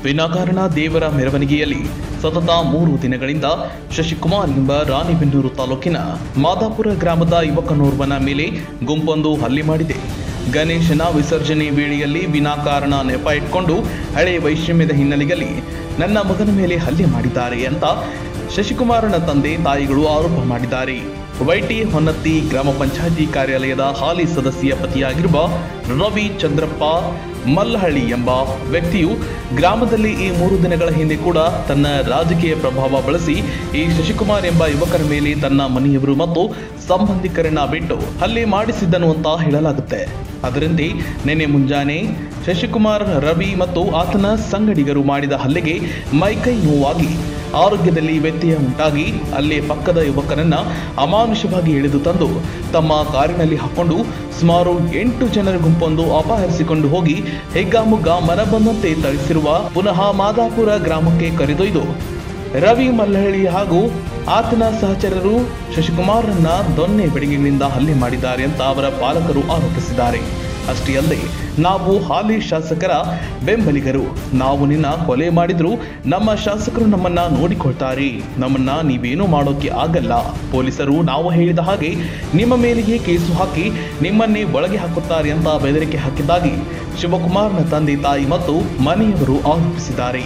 ವಿನಾಕಾರಣ ದೇವರ ಮೆರವಣಿಗೆಯಲ್ಲಿ ಸತತ ಮೂರು ದಿನಗಳಿಂದ ಶಶಿಕುಮಾರ್ ಎಂಬ ರಾಣಿಬೆನ್ನೂರು ತಾಲೂಕಿನ ಮಾದಾಪುರ ಗ್ರಾಮದ ಯುವಕನೋರ್ವನ ಮೇಲೆ ಗುಂಪೊಂದು ಹಲ್ಲೆ ಮಾಡಿದೆ ಗಣೇಶನ ವಿಸರ್ಜನೆ ವೇಳೆಯಲ್ಲಿ ವಿನಾಕಾರಣ ನೆಪ ಇಟ್ಕೊಂಡು ಹಳೆ ವೈಷಮ್ಯದ ಹಿನ್ನೆಲೆಯಲ್ಲಿ ನನ್ನ ಮಗನ ಮೇಲೆ ಹಲ್ಲೆ ಮಾಡಿದ್ದಾರೆ ಅಂತ ಶಶಿಕುಮಾರನ ತಂದೆ ತಾಯಿಗಳು ಆರೋಪ ಮಾಡಿದ್ದಾರೆ ವೈಟಿ ಹೊನ್ನತ್ತಿ ಗ್ರಾಮ ಪಂಚಾಯಿತಿ ಕಾರ್ಯಾಲಯದ ಹಾಲಿ ಸದಸ್ಯ ಪತಿಯಾಗಿರುವ ರವಿ ಚಂದ್ರಪ್ಪ ಮಲ್ಲಹಳ್ಳಿ ಎಂಬ ವ್ಯಕ್ತಿಯು ಗ್ರಾಮದಲ್ಲಿ ಈ ಮೂರು ದಿನಗಳ ಹಿಂದೆ ಕೂಡ ತನ್ನ ರಾಜಕೀಯ ಪ್ರಭಾವ ಬಳಸಿ ಈ ಶಶಿಕುಮಾರ್ ಎಂಬ ಯುವಕರ ಮೇಲೆ ತನ್ನ ಮನೆಯವರು ಮತ್ತು ಸಂಬಂಧಿಕರನ್ನ ಬಿಟ್ಟು ಹಲ್ಲೆ ಮಾಡಿಸಿದ್ದನು ಅಂತ ಹೇಳಲಾಗುತ್ತೆ ಅದರಂತೆ ನಿನ್ನೆ ಮುಂಜಾನೆ ಶಶಿಕುಮಾರ್ ರವಿ ಮತ್ತು ಆತನ ಸಂಗಡಿಗರು ಮಾಡಿದ ಹಲ್ಲೆಗೆ ಮೈಕೈ ನೋವಾಗಿ ಆರೋಗ್ಯದಲ್ಲಿ ವ್ಯತ್ಯಯ ಉಂಟಾಗಿ ಅಲ್ಲೇ ಪಕ್ಕದ ಯುವಕರನ್ನ ಅಮಾನುಷವಾಗಿ ಎಳೆದು ತಂದು ತಮ್ಮ ಕಾರಿನಲ್ಲಿ ಹಾಕೊಂಡು ಸುಮಾರು ಎಂಟು ಜನರ ಗುಂಪೊಂದು ಅಪಹರಿಸಿಕೊಂಡು ಹೋಗಿ ಹೆಗ್ಗಾಮುಗ್ಗ ಮನಬಂದಂತೆ ಥಳಿಸಿರುವ ಪುನಃ ಮಾದಾಪುರ ಗ್ರಾಮಕ್ಕೆ ಕರೆದೊಯ್ದು ರವಿ ಮಲ್ಲಹಳ್ಳಿ ಹಾಗೂ ಆತನ ಸಹಚರರು ಶಶಿಕುಮಾರ್ರನ್ನ ದೊನ್ನೆ ಬೆಡಗಿನಿಂದ ಹಲ್ಲೆ ಮಾಡಿದ್ದಾರೆ ಅಂತ ಅವರ ಪಾಲಕರು ಆರೋಪಿಸಿದ್ದಾರೆ ಅಷ್ಟೇ ಅಲ್ಲದೆ ನಾವು ಹಾಲಿ ಶಾಸಕರ ಬೆಂಬಲಿಗರು ನಾವು ನಿನ್ನ ಕೊಲೆ ಮಾಡಿದ್ರು ನಮ್ಮ ಶಾಸಕರು ನಮ್ಮನ್ನ ನೋಡಿಕೊಳ್ತಾರೆ ನಮ್ಮನ್ನ ನೀವೇನೂ ಮಾಡೋಕೆ ಆಗಲ್ಲ ಪೊಲೀಸರು ನಾವು ಹೇಳಿದ ಹಾಗೆ ನಿಮ್ಮ ಮೇಲೆಯೇ ಕೇಸು ಹಾಕಿ ನಿಮ್ಮನ್ನೇ ಒಳಗೆ ಹಾಕುತ್ತಾರೆ ಅಂತ ಬೆದರಿಕೆ ಹಾಕಿದ್ದಾಗಿ ಶಿವಕುಮಾರ್ನ ತಂದೆ ತಾಯಿ ಮತ್ತು ಮನೆಯವರು ಆರೋಪಿಸಿದ್ದಾರೆ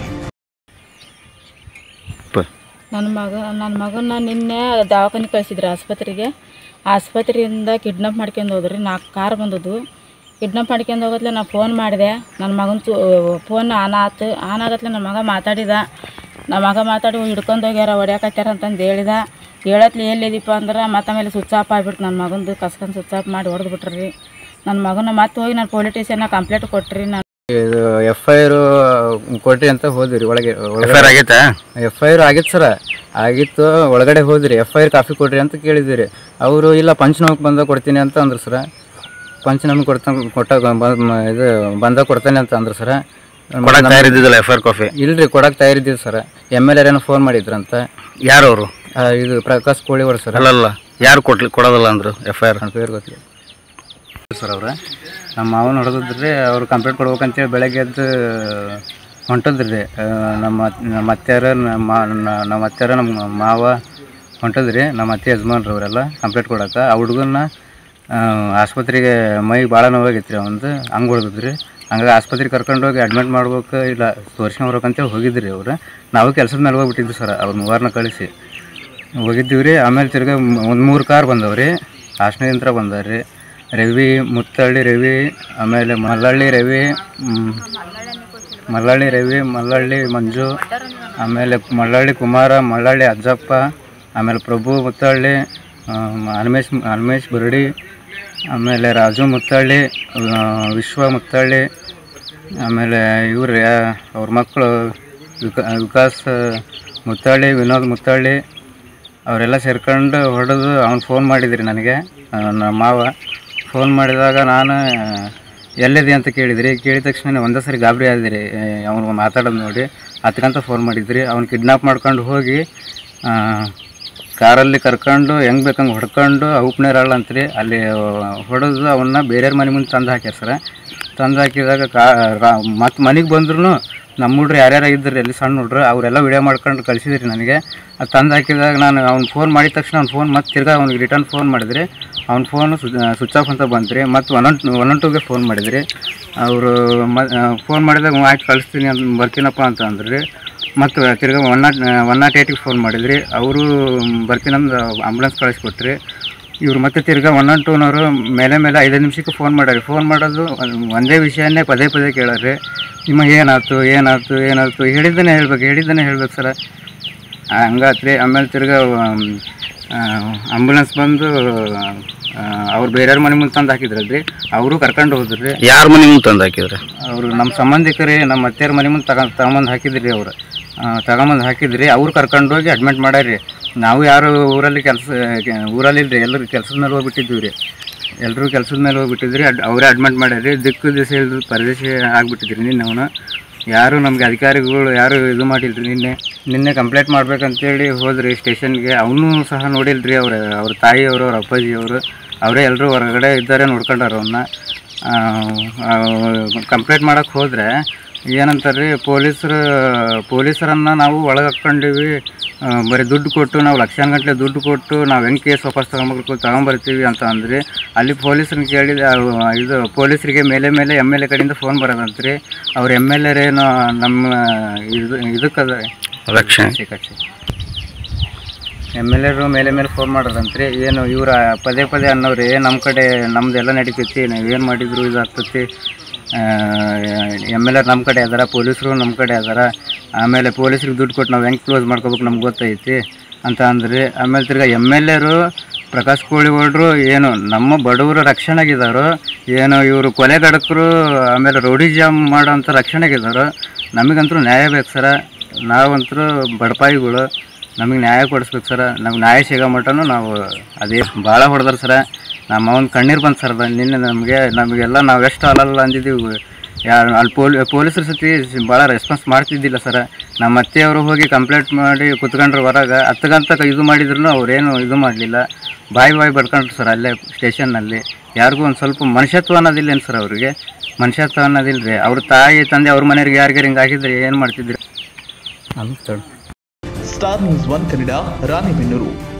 ನನ್ನ ಮಗ ನನ್ನ ಮಗನ ನಿನ್ನೆ ದವಾಖಾನೆ ಕಳಿಸಿದ್ರು ಆಸ್ಪತ್ರೆಗೆ ಆಸ್ಪತ್ರೆಯಿಂದ ಕಿಡ್ನಾಪ್ ಮಾಡ್ಕೊಂಡು ಹೋದ್ರಿ ನಾಲ್ಕು ಕಾರ್ ಬಂದದ್ದು ಕಿಡ್ನಾಪ್ ಮಾಡ್ಕೊಂಡು ಹೋಗತ್ಲೆ ನಾ ಫೋನ್ ಮಾಡಿದೆ ನನ್ನ ಮಗನ ತು ಫೋನ್ ಆನ್ ಆತು ಆನ್ ಆಗತ್ಲೆ ನನ್ನ ಮಗ ಮಾತಾಡಿದ ನಮ್ಮ ಮಗ ಮಾತಾಡಿ ಹಿಡ್ಕೊಂಡು ಹೋಗ್ಯಾರ ಹೊಡ್ಯಾಕತ್ಯಾರ ಅಂತಂದು ಹೇಳಿದ ಹೇಳತ್ಲಿ ಎಲ್ಲಿದೀಪ ಅಂದ್ರೆ ಮತ್ತೆ ಆಮೇಲೆ ಸ್ವಿಚ್ ಆಫ್ ಆಗ್ಬಿಟ್ಟು ನನ್ನ ಮಗಂದು ಕಸ್ಕೊಂಡು ಸ್ವಿಚ್ ಆಫ್ ಮಾಡಿ ಹೊಡೆದು ಬಿಟ್ರಿ ನನ್ನ ಮಗನ ಮತ್ತೆ ಹೋಗಿ ನಾನು ಪೊಲೀಸ್ ಸ್ಟೇಷನ್ನಾಗ ಕಂಪ್ಲೇಂಟ್ ಕೊಟ್ರಿ ನಾನು ಇದು ಎಫ್ ಐ ಆರ್ ಕೊಟ್ರಿ ಅಂತ ಹೋದ್ರಿ ಒಳಗೆ ಎಫ್ ಐ ಆರ್ ಆಗೈತಾ ಎಫ್ ಐ ಆರ್ ಆಗಿತ್ತು ಸರ ಆಗಿತ್ತು ಒಳಗಡೆ ಹೋದ್ರಿ ಎಫ್ ಐ ಆರ್ ಕಾಫಿ ಕೊಡ್ರಿ ಅಂತ ಕೇಳಿದ್ರಿ ಅವರು ಇಲ್ಲ ಪಂಚನಾಮಕ್ಕೆ ಬಂದ ಕೊಡ್ತೀನಿ ಅಂತ ಅಂದ್ರು ಸರ ಪಂಚನಾಮೆ ಕೊಡ್ತಾ ಕೊಟ್ಟಾಗ ಬ- ಮ- ಇದು ಬಂದ ಕೊಡ್ತಾನೆ ಅಂತ ಅಂದ್ರು ಸರ ಕೊಡಕ್ ತಯಾರಿದ್ದಿದ್ದಲ್ಲ ಎಫ್ ಐ ಆರ್ ಕಾಫಿ ಇಲ್ರಿ ಕೊಡಕ್ಕೆ ತಯಾರಿದ್ದೀವಿ ಸರ ಎಮ್ ಎಲ್ ಏನೋ ಫೋನ್ ಮಾಡಿದ್ರಂತ ಯಾರು ಅವರು ಆ, ಇದು ಪ್ರಕಾಶ್ ಕೋಳಿವಾಡ ಸರ್ ಅಲ್ಲಲ್ಲ ಯಾರು ಕೊಟ್ಲಿ ಕೊಡೋದಲ್ಲ ಅಂದ್ರು ಎಫ್ ಐ ಆರ್ ನನ್ನ ಪೇರು ಗೊತ್ತಿಲ್ಲ ಸರ್ ಅವ್ರ ನಮ್ಮ ಮಾವನ ಹೊಡೆದಿದ್ರಿ ಅವ್ರು ಕಂಪ್ಲೇಂಟ್ ಕೊಡ್ಬೇಕಂತೇಳಿ ಬೆಳಗ್ಗೆ ಎದ್ದು ಹೊಂಟದ್ರಿ ಆ, ನಮ್ಮ ನಮ್ಮ ಅತ್ತೆಯರ ನಮ್ಮ ನ- ನಮ್ಮ ಅತ್ತೆಯರ ನಮ್ಮ ಮಾವ ಹೊಂಟದ್ರಿ ನಮ್ಮ ಅತ್ತೆ ಯಜಮಾನ್ರು ಅವರೆಲ್ಲ ಕಂಪ್ಲೇಂಟ್ ಕೊಡಕ್ಕೆ ಆ ಹುಡುಗನ್ನ ಆ, ಆಸ್ಪತ್ರೆಗೆ ಮೈ ಭಾಳ ನೋವಾಗಿತ್ತು ರೀ ಅವಂದು ಹಂಗೆ ಹೊಡೆದಿದ್ರಿ ಹಂಗಾಗಿ ಆಸ್ಪತ್ರೆಗೆ ಕರ್ಕೊಂಡೋಗಿ ಅಡ್ಮಿಟ್ ಮಾಡ್ಬೇಕು ಇಲ್ಲ ತೋರ್ಸ್ಕೊಂಡ್ ಬರ್ಬೇಕಂತೇಳಿ ಹೋಗಿದ್ರಿ ಅವ್ರು ನಾವು ಕೆಲಸದ ಮೇಲೆ ಹೋಗ್ಬಿಟ್ಟಿದ್ವಿ ಸರ್ ಅವ್ರ ಮೂವರನ್ನ ಕಳಿಸಿ ಹೋಗಿದ್ದೀವಿ ರೀ ಆಮೇಲೆ ತಿರ್ಗಾ ಒಂದು ಮೂರು ಕಾರ್ ಬಂದವ್ರಿ ಹಾಸನದಿಂದ ಬಂದವ್ರಿ ರವಿ ಮುತ್ತಳ್ಳಿ ರವಿ ಆಮೇಲೆ ಮಲ್ಲಳ್ಳಿ ರವಿ ಮ್, ಮಲ್ಲಳ್ಳಿ ರವಿ ಮಲ್ಲಳ್ಳಿ ಮಂಜು ಆಮೇಲೆ ಮಲ್ಲಳ್ಳಿ ಕುಮಾರ ಮಲ್ಲಳ್ಳಿ ಅಜ್ಜಪ್ಪ ಆಮೇಲೆ ಪ್ರಭು ಮುತ್ತಳ್ಳಿ ಆ, ಹನುಮೇಶ್ ಹನುಮೇಶ್ ಬರಡಿ ಆಮೇಲೆ ರಾಜು ಮುತ್ತಳ್ಳಿ ಆ, ವಿಶ್ವ ಮುತ್ತಳ್ಳಿ ಆಮೇಲೆ ಇವ್ರು ಅವ್ರ ಮಕ್ಕಳು ವಿಕ ವಿಕಾಸ್ ಮುತ್ತಳ್ಳಿ ವಿನೋದ್ ಮುತ್ತಳ್ಳಿ ಅವರೆಲ್ಲ ಸೇರ್ಕೊಂಡು ಹೊಡೆದು ಅವ್ನು ಫೋನ್ ಮಾಡಿದ್ರಿ ನನಗೆ ಆ, ನಮ್ಮ ಮಾವ ಫೋನ್ ಮಾಡಿದಾಗ ನಾನು ಎಲ್ಲಿದೆ ಅಂತ ಕೇಳಿದ್ರಿ ಕೇಳಿದ ತಕ್ಷಣ ಒಂದೇ ಸರಿ ಗಾಬರಿ ಆದಿರಿ ಅವನು ಮಾತಾಡೋದು ನೋಡಿ ಅದಕ್ಕಂತ ಫೋನ್ ಮಾಡಿದ್ರಿ ಅವ್ನು ಕಿಡ್ನಾಪ್ ಮಾಡ್ಕೊಂಡು ಹೋಗಿ ಆ, ಕಾರಲ್ಲಿ ಕರ್ಕೊಂಡು ಹೆಂಗೆ ಬೇಕಂಗೆ ಹೊಡ್ಕೊಂಡು ಉಪ್ನೇರಳ್ಳ ಅಂತ್ರಿ ಅಲ್ಲಿ ಹೊಡೆದು ಅವನ್ನ ಬೇರೆಯವ್ರ ಮನೆ ಮುಂದೆ ತಂದು ಹಾಕ್ಯಾರ ಸರ ತಂದು ಹಾಕಿದಾಗ ಕಾ ಮತ್ತು ಮನೆಗೆ ಬಂದ್ರು ನಮ್ಮ ಹುಡ್ರು ಯಾರ್ಯಾರು ಇದ್ರಿ ಅಲ್ಲಿ ಸಣ್ಣ ಹುಡ್ರು ಅವರೆಲ್ಲ ವಿಡಿಯೋ ಮಾಡ್ಕೊಂಡು ಕಳಿಸಿದ್ರಿ ನನಗೆ ಅದು ತಂದು ಹಾಕಿದಾಗ ನಾನು ಅವ್ನು ಫೋನ್ ಮಾಡಿದ ತಕ್ಷಣ ಅವ್ನು ಫೋನ್ ಮತ್ತೆ ತಿರ್ಗಾ ಅವ್ನಿಗೆ ರಿಟರ್ನ್ ಫೋನ್ ಮಾಡಿದ್ರಿ ಅವ್ನ ಫೋನು ಸ್ವಿಚ್ ಆಫ್ ಅಂತ ಬಂತ್ರಿ ಮತ್ತು ಒನ್ ಒನ್ ಒನ್ ಒನ್ ಟೂಗೆ ಫೋನ್ ಮಾಡಿದ್ರಿ ಅವರು ಮ ಫೋನ್ ಮಾಡಿದಾಗ ಹ್ಞೂ ಆಯ್ತು ಕಳಿಸ್ತೀನಿ ಅಂತ ಬರ್ತೀನಪ್ಪ ಅಂತ ಅಂದ್ರಿ ಮತ್ತು ತಿರ್ಗಾ ಒನ್ ನಾಟ್ ಒನ್ ನಾಟ್ ಏಯ್ಟಿಗೆ ಫೋನ್ ಮಾಡಿದ್ರಿ ಅವರು ಬರ್ತೀನಂದು ಆಂಬುಲೆನ್ಸ್ ಕಳಿಸ್ಕೊಟ್ರಿ ಇವ್ರು ಮತ್ತೆ ತಿರ್ಗಾ ಒನ್ ಒನ್ ಟೂನವರು ಮೇಲೆ ಮೇಲೆ ಐದು ನಿಮಿಷಕ್ಕೆ ಫೋನ್ ಮಾಡ್ಯಾರಿ ಫೋನ್ ಮಾಡೋದು ಒಂದ್- ಒಂದೇ ವಿಷಯನೇ ಪದೇ ಪದೇ ಕೇಳಾರಿ ನಿಮ್ಮ ಏನಾಯ್ತು ಏನಾಯ್ತು ಏನಾಯ್ತು ಹೇಳಿದ್ದನೇ ಹೇಳ್ಬೇಕು ಹೇಳಿದ್ದನೇ ಹೇಳ್ಬೇಕು ಸರ ಹಂಗಾತ್ರಿ ಆಮೇಲೆ ತಿರ್ಗಾ ಆಂಬುಲೆನ್ಸ್ ಬಂದು ಅವ್ರು ಬೇರೆಯವ್ರ ಮನೆ ಮುಂದೆ ತಂದು ಹಾಕಿದ್ರಲ್ರಿ ಅವರು ಕರ್ಕೊಂಡು ಹೋದ್ರಿ ಯಾರ ಮನೆ ಮುಂದೆ ತಂದು ಹಾಕಿದ್ರೆ ಅವರು ನಮ್ಮ ಸಂಬಂಧಿಕರೇ ನಮ್ಮ ಅತ್ತೆಯರ ಮನೆ ಮುಂದೆ ತಗೊಂಡ್ ತಗೊಂಬಂದು ಹಾಕಿದ್ರಿ ಅವರು ತಗೊಂಬಂದು ಹಾಕಿದ್ರಿ ಅವ್ರು ಕರ್ಕೊಂಡು ಹೋಗಿ ಅಡ್ಮಿಟ್ ಮಾಡ್ಯಾರಿ ನಾವು ಯಾರು ಊರಲ್ಲಿ ಕೆಲಸ ಊರಲ್ಲಿ ಇಲ್ರಿ ಎಲ್ಲರೂ ಕೆಲಸದ ಮೇಲೆ ಹೋಗ್ಬಿಟ್ಟಿದ್ದೀವಿ ರೀ ಎಲ್ಲರೂ ಕೆಲಸದ ಮೇಲೆ ಹೋಗ್ಬಿಟ್ಟಿದ್ರಿ ಅಡ್ ಅವರೇ ಅಡ್ಮಿಟ್ ಮಾಡ್ಯಾರಿ ದಿಕ್ಕು ದಿವಸ ಇಲ್ದು ಪರದೇಶಿ ಆಗ್ಬಿಟ್ಟಿದ್ರಿ ನಿನ್ನೆ ಅವನು ಯಾರು ನಮಗೆ ಅಧಿಕಾರಿಗಳು ಯಾರು ಇದು ಮಾಡಿಲ್ರಿ ನಿನ್ನೆ ನಿನ್ನೆ ಕಂಪ್ಲೇಂಟ್ ಮಾಡ್ಬೇಕಂತೇಳಿ ಹೋದ್ರಿ ಸ್ಟೇಷನ್ಗೆ ಅವನು ಸಹ ನೋಡಿಲ್ರಿ ಅವ್ರ ಅವ್ರ ತಾಯಿಯವರು ಅವ್ರ ಅಪ್ಪಾಜಿಯವರು ಅವರೇ ಎಲ್ಲರೂ ಹೊರಗಡೆ ಇದ್ದಾರೆ ನೋಡ್ಕೊಂಡಾರ ಅವನ್ನ ಕಂಪ್ಲೇಂಟ್ ಮಾಡೋಕ್ಕೆ ಹೋದರೆ ಏನಂತಾರೆ ರೀ ಪೊಲೀಸರು ಪೊಲೀಸರನ್ನು ನಾವು ಒಳಗೆ ಹಾಕ್ಕೊಂಡಿವಿ ಆ, ಬರೀ ದುಡ್ಡು ಕೊಟ್ಟು ನಾವು ಲಕ್ಷಾನುಗಟ್ಟಲೆ ದುಡ್ಡು ಕೊಟ್ಟು ನಾವು ಹೆಂಗೆ ಕೇಸ್ ವಾಪಸ್ ತಗೊಂಬರ್ಬೇಕು ತಗೊಂಬರ್ತೀವಿ ಅಂತ ಅಂದ್ರಿ ಅಲ್ಲಿ ಪೊಲೀಸರನ್ನ ಕೇಳಿದ ಅವ್- ಇದು ಪೊಲೀಸರಿಗೆ ಮೇಲೆ ಮೇಲೆ ಎಮ್ ಎಲ್ ಎ ಕಡೆಯಿಂದ ಫೋನ್ ಬರೋದಂತ್ರಿ ಅವ್ರ ಎಮ್ ಎಲ್ ಎರೇನು ನಮ್ಮ ಇದು ಇದಕ್ಕದ ರಕ್ಷಣೆ ಕಚ್ಚಿ ಎಮ್ ಎಲ್ ಎರು ಮೇಲೆ ಮೇಲೆ ಫೋನ್ ಮಾಡೋದಂತ್ರಿ ಏನು ಇವ್ರ ಪದೇ ಪದೇ ಅನ್ನೋರಿ ನಮ್ಮ ಕಡೆ ನಮ್ದೆಲ್ಲ ನಡೀತೈತಿ ನಾವೇನು ಮಾಡಿದ್ರು ಇದು ಆಗ್ತೈತಿ ಎಮ್ ಎಲ್ ಎರ್ ನಮ್ಮ ಕಡೆ ಅದಾರ ಪೊಲೀಸರು ನಮ್ಮ ಕಡೆ ಅದಾರ ಆಮೇಲೆ ಪೊಲೀಸ್ರಿಗೆ ದುಡ್ಡು ಕೊಟ್ಟು ನಾವು ಹೆಂಗೆ ಕ್ಲೋಸ್ ಮಾಡ್ಕೋಬೇಕು ನಮ್ಗೆ ಗೊತ್ತೈತಿ ಅಂತ ಅಂದ್ರಿ ಆಮೇಲೆ ತಿರ್ಗಾ ಎಮ್ ಎಲ್ ಎರು ಪ್ರಕಾಶ್ ಕೋಳಿಗೌಡರು ಏನು ನಮ್ಮ ಬಡವರ ರಕ್ಷಣೆಗಿದ್ದಾರೋ ಏನು ಇವರು ಕೊಲೆಗಡಕರು ಆಮೇಲೆ ರೌಡಿಜಾಮ್ ಮಾಡೋಂಥ ರಕ್ಷಣೆಗಿದ್ದಾರೋ ನಮಗಂತೂ ನ್ಯಾಯ ಬೇಕು ಸರ ನಾವಂತರೂ ಬಡಪಾಯಿಗಳು ನಮಗೆ ನ್ಯಾಯ ಕೊಡಿಸ್ಬೇಕು ಸರ ನಮ್ಗೆ ನ್ಯಾಯ ಸಿಗೋ ಮಟನು ನಾವು ಅದೇ ಭಾಳ ಹೊಡೆದಾರ ಸರ ನಮ್ಮ ಅವ್ನ ಕಣ್ಣೀರು ಬಂತು ಸರ್ ನಿನ್ನೆ ನಮಗೆ ನಮಗೆಲ್ಲ ನಾವು ಎಷ್ಟು ಅಲ್ಲಲ್ಲ ಅಂದಿದ್ದೀವಿ ಯಾರು ಅಲ್ಲಿ ಪೋಲ್ ಪೊಲೀಸರ ಸತಿ ಭಾಳ ರೆಸ್ಪಾನ್ಸ್ ಮಾಡ್ತಿದ್ದಿಲ್ಲ ಸರ ನಮ್ಮ ಅತ್ತೆಯವರು ಹೋಗಿ ಕಂಪ್ಲೇಂಟ್ ಮಾಡಿ ಕುತ್ಕೊಂಡ್ರು ಹೊರಗೆ ಹತ್ತಗಂತ ಇದು ಮಾಡಿದ್ರು ಅವ್ರೇನು ಇದು ಮಾಡಲಿಲ್ಲ ಬಾಯಿ ಬಾಯಿ ಬಡ್ಕೊಂಡ್ರು ಸರ್ ಅಲ್ಲೇ ಸ್ಟೇಷನ್ನಲ್ಲಿ ಯಾರಿಗೂ ಒಂದು ಸ್ವಲ್ಪ ಮನುಷ್ಯತ್ವ ಅನ್ನೋದಿಲ್ಲ ಏನು ಸರ್ ಅವ್ರಿಗೆ ಮನುಷ್ಯತ್ವ ಅನ್ನೋದಿಲ್ಲ ರೀ ಅವ್ರ ತಾಯಿ ತಂದೆ ಅವ್ರ ಮನೆಯವ್ರಿಗೆ ಯಾರಿಗಾರು ಹಿಂಗೆ ಆಗಿದ್ರೆ ಏನು ಮಾಡ್ತಿದ್ರಿ ಅಂತ star news one Kannada Ranebennur